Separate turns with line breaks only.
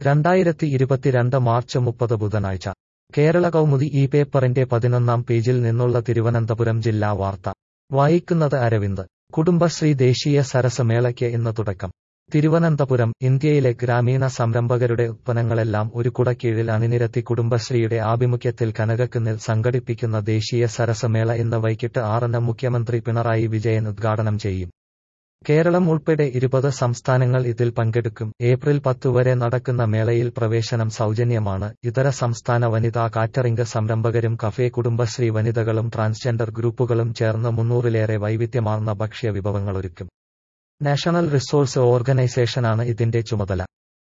രണ്ടായിരത്തി ഇരുപത്തിരണ്ട് മാർച്ച് മുപ്പത് ബുധനാഴ്ച കേരള കൗമുദി ഈ പേപ്പറിന്റെ പതിനൊന്നാം പേജിൽ നിന്നുള്ള തിരുവനന്തപുരം ജില്ലാ വാർത്ത വായിക്കുന്നത് അരവിന്ദ് കുടുംബശ്രീ ദേശീയ സരസമേളയ്ക്ക് ഇന്ന് തുടക്കം തിരുവനന്തപുരം ഇന്ത്യയിലെ ഗ്രാമീണ സംരംഭകരുടെ ഉത്പന്നങ്ങളെല്ലാം ഒരു കുടക്കീഴിൽ അണിനിരത്തി കുടുംബശ്രീയുടെ ആഭിമുഖ്യത്തിൽ കനകക്കുന്നിൽ സംഘടിപ്പിക്കുന്ന ദേശീയ സരസമേള ഇന്ന് വൈകിട്ട് ആറിന് മുഖ്യമന്ത്രി പിണറായി വിജയൻ ഉദ്ഘാടനം ചെയ്യും കേരളം ഉൾപ്പെടെ ഇരുപത് സംസ്ഥാനങ്ങൾ ഇതിൽ പങ്കെടുക്കും ഏപ്രിൽ പത്ത് വരെ നടക്കുന്ന മേളയിൽ പ്രവേശനം സൗജന്യമാണ് ഇതര സംസ്ഥാന വനിതാ കാറ്ററിംഗ് സംരംഭകരും കഫേ കുടുംബശ്രീ വനിതകളും ട്രാൻസ്ജെൻഡർ ഗ്രൂപ്പുകളും ചേർന്ന് മുന്നൂറിലേറെ വൈവിധ്യമാർന്ന ഭക്ഷ്യ വിഭവങ്ങളൊരുക്കും നാഷണൽ റിസോഴ്സ് ഓർഗനൈസേഷനാണ് ഇതിന്റെ ചുമതല